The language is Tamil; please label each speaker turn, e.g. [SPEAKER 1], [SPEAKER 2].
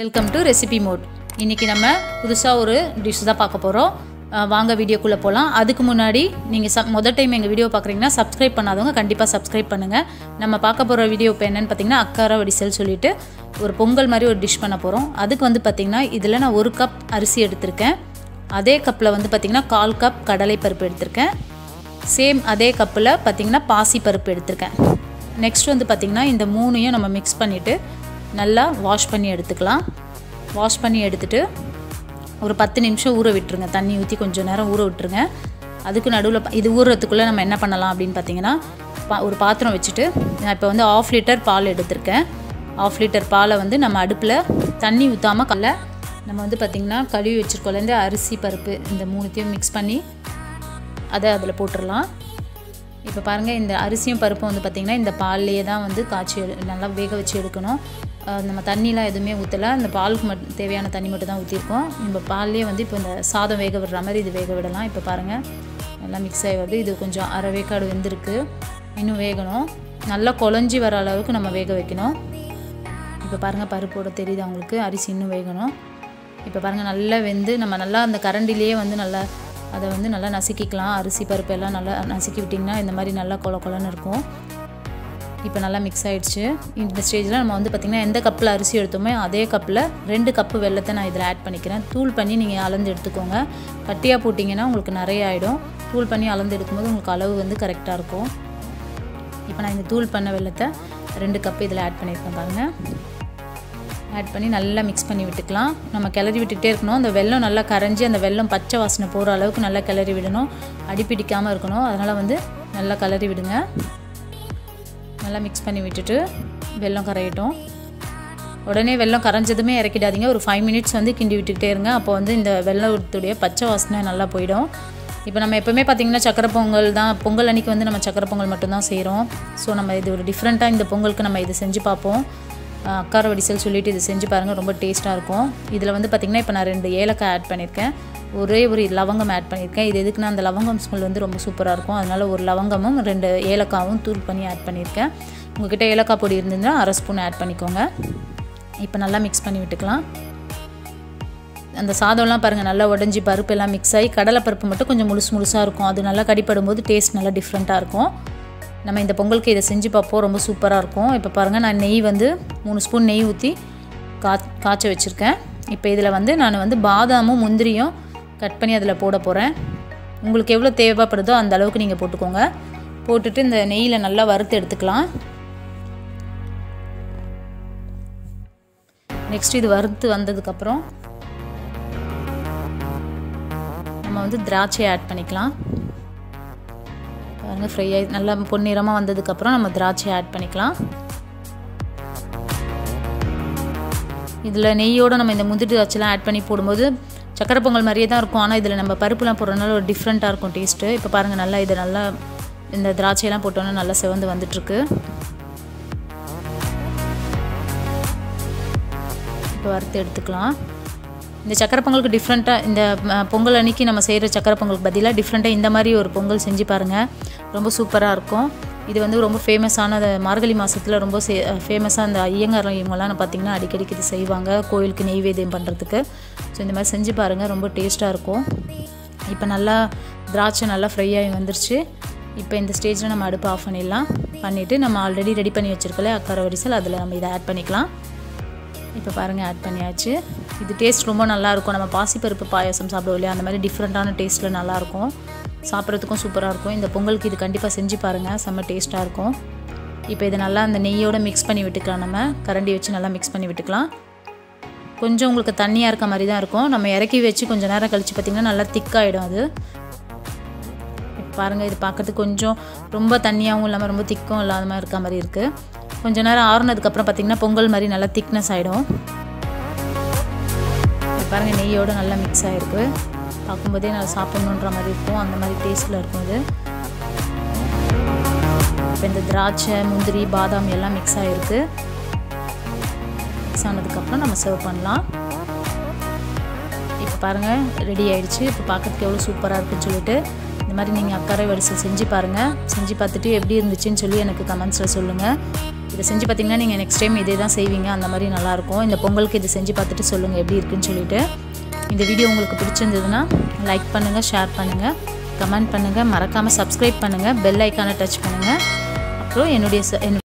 [SPEAKER 1] வெல்கம் டு ரெசிபி மோட் இன்றைக்கி நம்ம புதுசாக ஒரு டிஷ் தான் பார்க்க போகிறோம் வாங்க வீடியோக்குள்ளே போகலாம் அதுக்கு முன்னாடி நீங்கள் சப் மொதல் டைம் எங்கள் வீடியோ பார்க்குறீங்கன்னா சப்ஸ்கிரைப் பண்ணாதவங்க கண்டிப்பாக சப்ஸ்கிரைப் பண்ணுங்கள் நம்ம பார்க்க போகிற வீடியோ இப்போ என்னென்னு பார்த்தீங்கன்னா அக்காரா வடிசல் சொல்லிட்டு ஒரு பொங்கல் மாதிரி ஒரு டிஷ் பண்ண போகிறோம் அதுக்கு வந்து பார்த்திங்கன்னா இதில் நான் ஒரு கப் அரிசி எடுத்திருக்கேன் அதே கப்பில் வந்து பார்த்திங்கன்னா கால் கப் கடலை பருப்பு எடுத்திருக்கேன் சேம் அதே கப்பில் பார்த்திங்கன்னா பாசி பருப்பு எடுத்திருக்கேன் நெக்ஸ்ட் வந்து பார்த்திங்கன்னா இந்த மூணையும் நம்ம மிக்ஸ் பண்ணிவிட்டு நல்லா வாஷ் பண்ணி எடுத்துக்கலாம் வாஷ் பண்ணி எடுத்துட்டு ஒரு பத்து நிமிஷம் ஊற விட்டுருங்க தண்ணி ஊற்றி கொஞ்சம் நேரம் ஊற விட்டுருங்க அதுக்கு நடுவில் இது ஊறுறதுக்குள்ளே நம்ம என்ன பண்ணலாம் அப்படின்னு பார்த்தீங்கன்னா பா ஒரு பாத்திரம் வச்சுட்டு நான் இப்போ வந்து ஆஃப் லிட்டர் பால் எடுத்திருக்கேன் ஆஃப் லிட்டர் பாலை வந்து நம்ம அடுப்பில் தண்ணி ஊற்றாமல் கல்ல நம்ம வந்து பார்த்திங்கன்னா கழுவி வச்சுருக்கோம்ல இந்த அரிசி பருப்பு இந்த மூணுத்தையும் மிக்ஸ் பண்ணி அதை அதில் போட்டுடலாம் இப்போ பாருங்கள் இந்த அரிசியும் பருப்பும் வந்து பார்த்திங்கன்னா இந்த பால்லையே தான் வந்து காய்ச்சி எடு நல்லா வேக வச்சு எடுக்கணும் அஹ் நம்ம தண்ணிலாம் எதுவுமே ஊற்றலை இந்த பாலுக்கு மட்டும் தேவையான தண்ணி மட்டும் தான் ஊற்றிருக்கோம் நம்ம பால்லேயே வந்து இப்போ இந்த சாதம் வேக விடுற மாதிரி இது வேக விடலாம் இப்போ பாருங்கள் நல்லா மிக்ஸ் ஆகி வருது இது கொஞ்சம் அரை வேக்காடு வெந்திருக்கு இன்னும் வேகணும் நல்லா குழஞ்சி வர அளவுக்கு நம்ம வேக வைக்கணும் இப்போ பாருங்கள் பருப்போட தெரியுது அவங்களுக்கு அரிசி இன்னும் வேகணும் இப்போ பாருங்கள் நல்லா வெந்து நம்ம நல்லா அந்த கரண்டிலேயே வந்து நல்லா அதை வந்து நல்லா நசுக்கிக்கலாம் அரிசி பருப்பு எல்லாம் நல்லா நசுக்கி விட்டிங்கன்னா இந்த மாதிரி நல்லா கொல கொலன்னு இருக்கும் இப்போ நல்லா மிக்ஸ் ஆகிடுச்சு இந்த ஸ்டேஜில் நம்ம வந்து பார்த்திங்கன்னா எந்த கப்பில் அரிசி எடுத்தோமோ அதே கப்பில் ரெண்டு கப்பு வெள்ளத்தை நான் இதில் ஆட் பண்ணிக்கிறேன் தூள் பண்ணி நீங்கள் அளந்து எடுத்துக்கோங்க கட்டியாக போட்டிங்கன்னா உங்களுக்கு நிறைய ஆகிடும் தூள் பண்ணி அளந்து எடுக்கும்போது உங்களுக்கு அளவு வந்து கரெக்டாக இருக்கும் இப்போ நான் இந்த தூள் பண்ண வெள்ளத்தை ரெண்டு கப்பு இதில் ஆட் பண்ணியிருக்கேன் பாருங்கள் ஆட் பண்ணி நல்லா மிக்ஸ் பண்ணி விட்டுக்கலாம் நம்ம கிளறி விட்டுகிட்டே இருக்கணும் அந்த வெல்லம் நல்லா கரைஞ்சி அந்த வெல்லம் பச்சை வாசனை போகிற அளவுக்கு நல்லா கிளறி விடணும் அடி பிடிக்காமல் இருக்கணும் அதனால் வந்து நல்லா கிளறி விடுங்க நல்லா மிக்ஸ் பண்ணி விட்டுட்டு வெல்லம் கரையட்டும் உடனே வெல்லம் கரைஞ்சதுமே இறக்கிடாதீங்க ஒரு ஃபைவ் மினிட்ஸ் வந்து கிண்டி விட்டுக்கிட்டே இருங்க அப்போ வந்து இந்த வெள்ளத்துடைய பச்சை வாசனை நல்லா போயிடும் இப்போ நம்ம எப்போவுமே பார்த்திங்கன்னா சக்கரை பொங்கல் தான் பொங்கல் அன்றைக்கி வந்து நம்ம சக்கரை பொங்கல் மட்டும்தான் செய்கிறோம் ஸோ நம்ம இது ஒரு டிஃப்ரெண்ட்டாக இந்த பொங்கலுக்கு நம்ம இது செஞ்சு பார்ப்போம் அக்கார வடிசல் சொல்லிட்டு இது செஞ்சு பாருங்கள் ரொம்ப டேஸ்ட்டாக இருக்கும் இதில் வந்து பார்த்திங்கன்னா இப்போ நான் ரெண்டு ஏலக்காய் ஆட் பண்ணியிருக்கேன் ஒரே ஒரு லவங்கம் ஆட் பண்ணியிருக்கேன் இது எதுக்குன்னா அந்த லவங்கம் ஸ்மெல் வந்து ரொம்ப சூப்பராக இருக்கும் அதனால் ஒரு லவங்கமும் ரெண்டு ஏலக்காவும் தூள் பண்ணி ஆட் பண்ணியிருக்கேன் உங்கள்கிட்ட ஏலக்காய் பொடி இருந்ததுன்னா அரை ஸ்பூன் ஆட் பண்ணிக்கோங்க இப்போ நல்லா மிக்ஸ் பண்ணி விட்டுக்கலாம் அந்த சாதம்லாம் பாருங்கள் நல்லா உடஞ்சி பருப்பு எல்லாம் மிக்ஸ் ஆகி கடலை பருப்பு மட்டும் கொஞ்சம் முழுசு முழுசாக இருக்கும் அது நல்லா கடிப்படும் போது டேஸ்ட் நல்லா டிஃப்ரெண்ட்டாக இருக்கும் நம்ம இந்த பொங்கலுக்கு இதை செஞ்சு பார்ப்போம் ரொம்ப சூப்பராக இருக்கும் இப்போ பாருங்கள் நான் நெய் வந்து மூணு ஸ்பூன் நெய் ஊற்றி கா காய்ச்ச வச்சுருக்கேன் இப்போ இதில் வந்து நான் வந்து பாதாமும் முந்திரியும் கட் பண்ணி அதில் போட போகிறேன் உங்களுக்கு எவ்வளோ தேவைப்படுதோ அந்த அளவுக்கு நீங்கள் போட்டுக்கோங்க போட்டுட்டு இந்த நெய்யில் நல்லா வறுத்து எடுத்துக்கலாம் நெக்ஸ்ட் இது வறுத்து வந்ததுக்கப்புறம் நம்ம வந்து திராட்சையை ஆட் பண்ணிக்கலாம் பாருங்கள் ஃப்ரை ஆகி நல்லா பொன்னிறமாக வந்ததுக்கப்புறம் நம்ம திராட்சையை ஆட் பண்ணிக்கலாம் இதில் நெய்யோடு நம்ம இந்த முந்திரி திராட்சைலாம் ஆட் பண்ணி போடும்போது சக்கரை பொங்கல் மாதிரியே தான் இருக்கும் ஆனால் இதில் நம்ம பருப்புலாம் போடுறதுனால ஒரு டிஃப்ரெண்ட்டாக இருக்கும் டேஸ்ட்டு இப்போ பாருங்கள் நல்லா இது நல்லா இந்த திராட்சையெல்லாம் போட்டோன்னா நல்லா செவந்து வந்துட்டுருக்கு இப்போ வறுத்து எடுத்துக்கலாம் இந்த சக்கரை பொங்கலுக்கு டிஃப்ரெண்ட்டாக இந்த பொங்கல் அன்னைக்கு நம்ம செய்கிற சக்கரை பொங்கலுக்கு பதிலாக டிஃப்ரெண்ட்டாக இந்த மாதிரி ஒரு பொங்கல் செஞ்சு பாருங்கள் ரொம்ப சூப்பராக இருக்கும் இது வந்து ரொம்ப ஃபேமஸான மார்கழி மாதத்தில் ரொம்ப சே ஃபேமஸாக அந்த ஐயங்கார் இவங்கெல்லாம் பார்த்திங்கன்னா அடிக்கடிக்கு இது செய்வாங்க கோயிலுக்கு நெய்வேத்தியம் பண்ணுறதுக்கு ஸோ இந்த மாதிரி செஞ்சு பாருங்கள் ரொம்ப டேஸ்ட்டாக இருக்கும் இப்போ நல்லா திராட்சை நல்லா ஃப்ரை ஆகி வந்துருச்சு இப்போ இந்த ஸ்டேஜில் நம்ம அடுப்பு ஆஃப் பண்ணிடலாம் பண்ணிவிட்டு நம்ம ஆல்ரெடி ரெடி பண்ணி வச்சுருக்கல அக்கார வரிசல் அதில் நம்ம இதை ஆட் பண்ணிக்கலாம் இப்போ பாருங்கள் ஆட் பண்ணியாச்சு இது டேஸ்ட் ரொம்ப நல்லாயிருக்கும் நம்ம பாசிப்பருப்பு பாயாசம் சாப்பிடுவோம் இல்லையா அந்த மாதிரி டிஃப்ரெண்ட்டான டேஸ்ட்டில் நல்லாயிருக்கும் சாப்பிட்றதுக்கும் சூப்பராக இருக்கும் இந்த பொங்கலுக்கு இது கண்டிப்பாக செஞ்சு பாருங்கள் செம்ம டேஸ்ட்டாக இருக்கும் இப்போ இதை நல்லா அந்த நெய்யோடு மிக்ஸ் பண்ணி விட்டுக்கலாம் நம்ம கரண்டி வச்சு நல்லா மிக்ஸ் பண்ணி விட்டுக்கலாம் கொஞ்சம் உங்களுக்கு தண்ணியாக இருக்க மாதிரி தான் இருக்கும் நம்ம இறக்கி வச்சு கொஞ்சம் நேரம் கழித்து பார்த்திங்கன்னா நல்லா திக்காகிடும் அது இப்போ பாருங்கள் இது பார்க்கறதுக்கு கொஞ்சம் ரொம்ப தண்ணியாகவும் இல்லாமல் ரொம்ப திக்கும் இல்லாத மாதிரி இருக்க மாதிரி இருக்குது கொஞ்ச நேரம் ஆறுனதுக்கப்புறம் பார்த்திங்கன்னா பொங்கல் மாதிரி நல்லா திக்னஸ் ஆகிடும் பாருங்கள் நெய்யோடு நல்லா மிக்ஸ் ஆகிருக்கு பார்க்கும்போதே நல்லா சாப்பிட்ணுன்ற மாதிரி இருக்கும் அந்த மாதிரி டேஸ்ட்டில் இருக்கும் இது இப்போ இந்த திராட்சை முந்திரி பாதாம் எல்லாம் மிக்ஸ் ஆகிருக்கு மிக்ஸ் ஆனதுக்கப்புறம் நம்ம சர்வ் பண்ணலாம் இப்போ பாருங்கள் ரெடி ஆகிடுச்சு இப்போ பார்க்கறதுக்கு எவ்வளோ சூப்பராக இருக்குன்னு சொல்லிட்டு இந்த மாதிரி நீங்கள் அக்கறை வரிசை செஞ்சு பாருங்கள் செஞ்சு பார்த்துட்டு எப்படி இருந்துச்சுன்னு சொல்லி எனக்கு கமெண்ட்ஸில் சொல்லுங்கள் இதை செஞ்சு பார்த்தீங்கன்னா நீங்கள் நெக்ஸ்ட் டைம் இதே தான் செய்வீங்க அந்த மாதிரி நல்லாயிருக்கும் இந்த பொங்கலுக்கு இது செஞ்சு பார்த்துட்டு சொல்லுங்கள் எப்படி இருக்குன்னு சொல்லிட்டு இந்த வீடியோ உங்களுக்கு பிடிச்சிருந்ததுன்னா லைக் பண்ணுங்கள் ஷேர் பண்ணுங்கள் கமெண்ட் பண்ணுங்கள் மறக்காமல் சப்ஸ்கிரைப் பண்ணுங்கள் பெல் ஐக்கானை டச் பண்ணுங்கள் அப்புறம் என்னுடைய ச- என்னுடைய